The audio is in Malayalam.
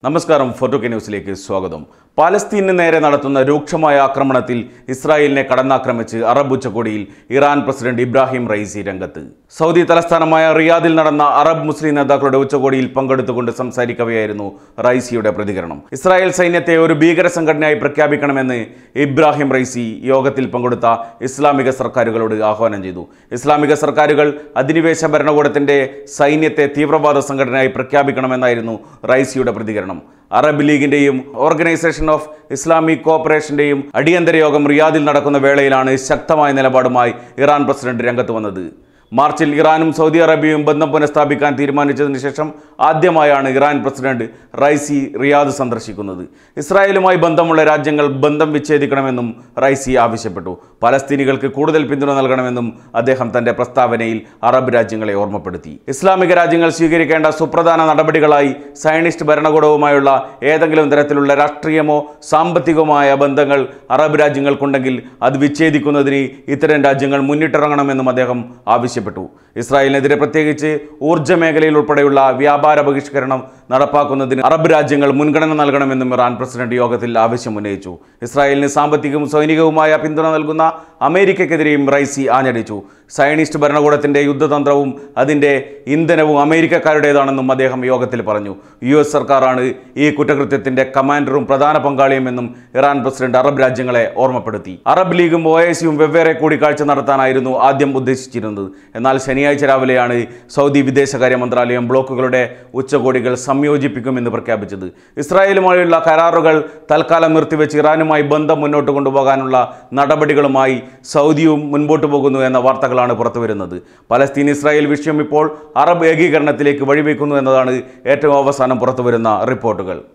നമസ്കാരം ഫോട്ടോ കെ ന്യൂസിലേക്ക് സ്വാഗതം പാലസ്തീനു നേരെ നടത്തുന്ന രൂക്ഷമായ ആക്രമണത്തിൽ ഇസ്രായേലിനെ കടന്നാക്രമിച്ച് അറബ് ഉച്ചകോടിയിൽ ഇറാൻ പ്രസിഡന്റ് ഇബ്രാഹിം റൈസി രംഗത്ത് സൗദി തലസ്ഥാനമായ റിയാദിൽ നടന്ന അറബ് മുസ്ലിം നേതാക്കളുടെ ഉച്ചകോടിയിൽ പങ്കെടുത്തുകൊണ്ട് സംസാരിക്കവെയായിരുന്നു റൈസിയുടെ പ്രതികരണം ഇസ്രായേൽ സൈന്യത്തെ ഒരു ഭീകര സംഘടനയായി പ്രഖ്യാപിക്കണമെന്ന് ഇബ്രാഹിം റൈസി യോഗത്തിൽ പങ്കെടുത്ത ഇസ്ലാമിക സർക്കാരുകളോട് ആഹ്വാനം ചെയ്തു ഇസ്ലാമിക സർക്കാരുകൾ അധിനിവേശ ഭരണകൂടത്തിന്റെ സൈന്യത്തെ തീവ്രവാദ സംഘടനയായി പ്രഖ്യാപിക്കണമെന്നായിരുന്നു റൈസിയുടെ പ്രതികരണം അറബ് ലീഗിന്റെയും ഓർഗനൈസേഷൻ ഓഫ് ഇസ്ലാമിക് കോപ്പറേഷന്റെയും അടിയന്തര യോഗം റിയാദിൽ നടക്കുന്ന വേളയിലാണ് ശക്തമായ നിലപാടുമായി ഇറാൻ പ്രസിഡന്റ് രംഗത്ത് വന്നത് മാർച്ചിൽ ഇറാനും സൗദി അറേബ്യയും ബന്ധം പുനഃസ്ഥാപിക്കാൻ തീരുമാനിച്ചതിന് ശേഷം ആദ്യമായാണ് ഇറാൻ പ്രസിഡന്റ് റൈസി റിയാദ് സന്ദർശിക്കുന്നത് ഇസ്രായേലുമായി ബന്ധമുള്ള രാജ്യങ്ങൾ ബന്ധം വിച്ഛേദിക്കണമെന്നും റൈസി ആവശ്യപ്പെട്ടു പലസ്തീനികൾക്ക് കൂടുതൽ പിന്തുണ നൽകണമെന്നും അദ്ദേഹം തന്റെ പ്രസ്താവനയിൽ അറബ് രാജ്യങ്ങളെ ഓർമ്മപ്പെടുത്തി ഇസ്ലാമിക രാജ്യങ്ങൾ സ്വീകരിക്കേണ്ട സുപ്രധാന നടപടികളായി സയനിസ്റ്റ് ഭരണകൂടവുമായുള്ള ഏതെങ്കിലും തരത്തിലുള്ള രാഷ്ട്രീയമോ സാമ്പത്തികവുമായ ബന്ധങ്ങൾ അറബ് രാജ്യങ്ങൾക്കുണ്ടെങ്കിൽ അത് വിച്ഛേദിക്കുന്നതിന് ഇത്തരം രാജ്യങ്ങൾ മുന്നിട്ടിറങ്ങണമെന്നും അദ്ദേഹം ആവശ്യപ്പെട്ടു ഇസ്രായേലിനെതിരെ പ്രത്യേകിച്ച് ഊർജ്ജ മേഖലയിൽ ഉൾപ്പെടെയുള്ള വ്യാപാര ബഹിഷ്കരണം നടപ്പാക്കുന്നതിന് അറബ് രാജ്യങ്ങൾ മുൻഗണന നൽകണമെന്നും ഇറാൻ പ്രസിഡന്റ് യോഗത്തിൽ ആവശ്യമുന്നയിച്ചു ഇസ്രായേലിന് സാമ്പത്തികവും സൈനികവുമായ പിന്തുണ നൽകുന്ന അമേരിക്കക്കെതിരെയും റൈസി ആഞ്ഞടിച്ചു സയനിസ്റ്റ് ഭരണകൂടത്തിന്റെ യുദ്ധതന്ത്രവും അതിന്റെ ഇന്ധനവും അമേരിക്കക്കാരുടേതാണെന്നും അദ്ദേഹം യോഗത്തിൽ പറഞ്ഞു യു എസ് സർക്കാരാണ് ഈ കുറ്റകൃത്യത്തിന്റെ കമാൻഡറും പ്രധാന പങ്കാളിയുമെന്നും ഇറാൻ പ്രസിഡന്റ് അറബ് രാജ്യങ്ങളെ ഓർമ്മപ്പെടുത്തി അറബ് ലീഗും ഒ ഐ സിയും വെവ്വേറെ കൂടിക്കാഴ്ച നടത്താനായിരുന്നു ആദ്യം ഉദ്ദേശിച്ചിരുന്നത് എന്നാൽ ശനിയാഴ്ച രാവിലെയാണ് സൗദി വിദേശകാര്യ മന്ത്രാലയം ബ്ലോക്കുകളുടെ ഉച്ചകോടികൾ സംയോജിപ്പിക്കുമെന്ന് പ്രഖ്യാപിച്ചത് ഇസ്രായേലുമായുള്ള കരാറുകൾ തൽക്കാലം നിർത്തിവെച്ച് ഇറാനുമായി ബന്ധം മുന്നോട്ട് കൊണ്ടുപോകാനുള്ള നടപടികളുമായി സൗദിയും മുൻപോട്ട് പോകുന്നു എന്ന വാർത്തകളാണ് പുറത്തുവരുന്നത് പലസ്തീൻ ഇസ്രായേൽ വിഷയം ഇപ്പോൾ അറബ് ഏകീകരണത്തിലേക്ക് വഴിവെക്കുന്നു എന്നതാണ് ഏറ്റവും അവസാനം പുറത്തുവരുന്ന റിപ്പോർട്ടുകൾ